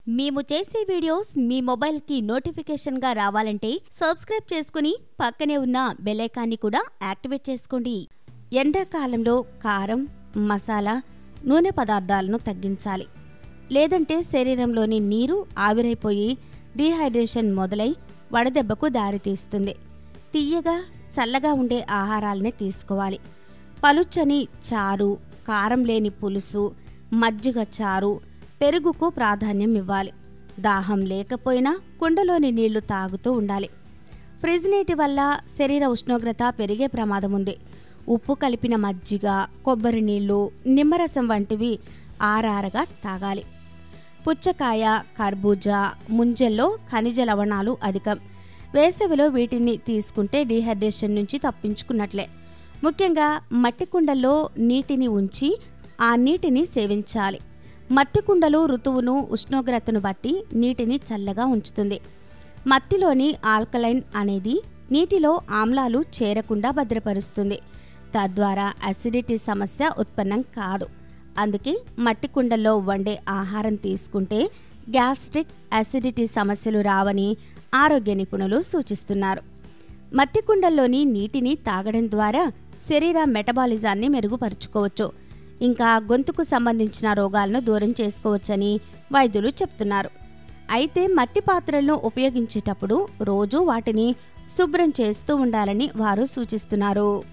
మేము చేసే వీడియోస్ మీ మొబైల్కి నోటిఫికేషన్గా రావాలంటే సబ్స్క్రైబ్ చేసుకుని పక్కనే ఉన్న బెలైకాన్ని కూడా యాక్టివేట్ చేసుకోండి ఎండాకాలంలో కారం మసాలా నూనె పదార్థాలను తగ్గించాలి లేదంటే శరీరంలోని నీరు ఆవిరైపోయి డీహైడ్రేషన్ మొదలై వడదెబ్బకు దారితీస్తుంది తీయగా చల్లగా ఉండే ఆహారాలనే తీసుకోవాలి పలుచని చారు కారం లేని పులుసు మజ్జిగ చారు పెరుగుకు ప్రాధాన్యం ఇవ్వాలి దాహం లేకపోయినా కుండలోని నీళ్లు తాగుతూ ఉండాలి ఫ్రిడ్జ్ నీటి వల్ల శరీర ఉష్ణోగ్రత పెరిగే ప్రమాదం ఉంది ఉప్పు కలిపిన మజ్జిగ కొబ్బరి నీళ్లు నిమ్మరసం వంటివి ఆరారగా తాగాలి పుచ్చకాయ కర్బూజా ముంజల్లో ఖనిజ లవణాలు అధికం వేసవిలో వీటిని తీసుకుంటే డీహైడ్రేషన్ నుంచి తప్పించుకున్నట్లే ముఖ్యంగా మట్టి కుండల్లో నీటిని ఉంచి ఆ నీటిని సేవించాలి మట్టి కుండలు ఋతువును ఉష్ణోగ్రతను బట్టి నీటిని చల్లగా ఉంచుతుంది మట్టిలోని ఆల్కలైన్ అనేది నీటిలో ఆమ్లాలు చేరకుండా భద్రపరుస్తుంది తద్వారా అసిడిటీ సమస్య ఉత్పన్నం కాదు అందుకే మట్టి కుండల్లో వండే ఆహారం తీసుకుంటే గ్యాస్ట్రిక్ అసిడిటీ సమస్యలు రావని ఆరోగ్య నిపుణులు సూచిస్తున్నారు మట్టి కుండల్లోని నీటిని తాగడం ద్వారా శరీర మెటబాలిజాన్ని మెరుగుపరుచుకోవచ్చు ఇంకా గొంతుకు సంబంధించిన రోగాలను దూరం చేసుకోవచ్చని వైద్యులు చెప్తున్నారు అయితే మట్టి పాత్రలను ఉపయోగించేటప్పుడు రోజు వాటిని శుభ్రం చేస్తూ ఉండాలని వారు సూచిస్తున్నారు